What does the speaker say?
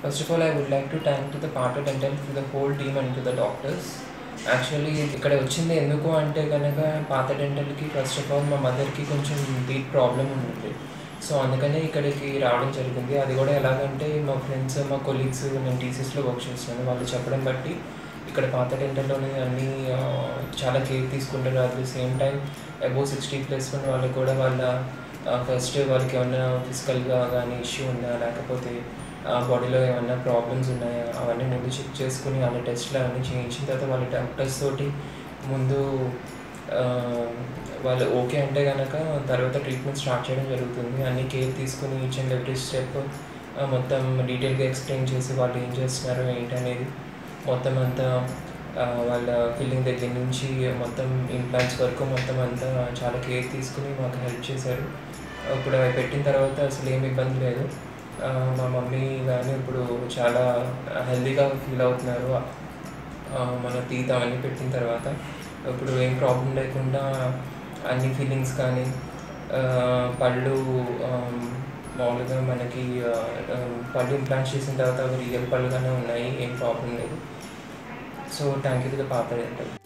First of all, I would like to thank to the Pata Dental to the whole team and to the doctors. Actually ఇక్కడ వచ్చింది ఎందుకు అంటే కనుక పాత డెంటల్కి first of all మా మదర్కి కొంచెం డీప్ ప్రాబ్లం ఉంటుంది సో అందుకనే ఇక్కడికి రావడం జరిగింది అది కూడా ఎలాగంటే మా ఫ్రెండ్స్ మా కొలీగ్స్ నేను టీసీస్లో వర్క్ చేస్తున్నాను వాళ్ళు చెప్పడం బట్టి ఇక్కడ పాత డెంటల్లోనే అన్నీ ఆ, చాలా కేర్ తీసుకుంటారు at the same time above sixty plus ఉన్న వాళ్ళకి కూడా వాళ్ళ ఫస్ట్ వాళ్ళకి ఏమన్నా ఫిజికల్గా కానీ ఇష్యూ ఉందా లేకపోతే బాడీలో ఏమన్నా ప్రాబ్లమ్స్ ఉన్నాయా అవన్నీ ముందు చెక్ చేసుకుని వాళ్ళ టెస్ట్లు అవన్నీ చేయించిన తర్వాత వాళ్ళ డాక్టర్స్ తోటి ముందు ఆ, వాళ్ళు ఓకే అంటే కనుక తర్వాత ట్రీట్మెంట్ స్టార్ట్ చేయడం జరుగుతుంది అన్ని కేర్ తీసుకుని ఈచ్ అండ్ ఎవ్రీ స్టెప్ మొత్తం డీటెయిల్గా ఎక్స్ప్లెయిన్ చేసి వాళ్ళు ఏం చేస్తున్నారు ఏంటి అనేది మొత్తం అంతా ఆ, వాళ్ళ ఫిల్లింగ్ దగ్గర నుంచి మొత్తం ఇంప్లాంట్స్ వరకు మొత్తం అంతా చాలా కేర్ తీసుకుని మాకు హెల్ప్ చేశారు ఇప్పుడు అవి పెట్టిన తర్వాత అసలు ఏమి ఇబ్బంది లేదు ఆ, మా మమ్మీ కానీ ఇప్పుడు చాలా హెల్తీగా ఫీల్ అవుతున్నారు ఆ, మన టీత్ అవన్నీ పెట్టిన తర్వాత ఇప్పుడు ఏం ప్రాబ్లం లేకుండా అన్ని ఫీలింగ్స్ కానీ ఆ, పళ్ళు ఆ, మామూలుగా మనకి ఆ, ఆ, పళ్ళు ఇంప్లాంట్ చేసిన తర్వాత అవి రియల్ పళ్ళుగానే ఉన్నాయి ఏం ప్రాబ్లం లేదు so thank you to the పాప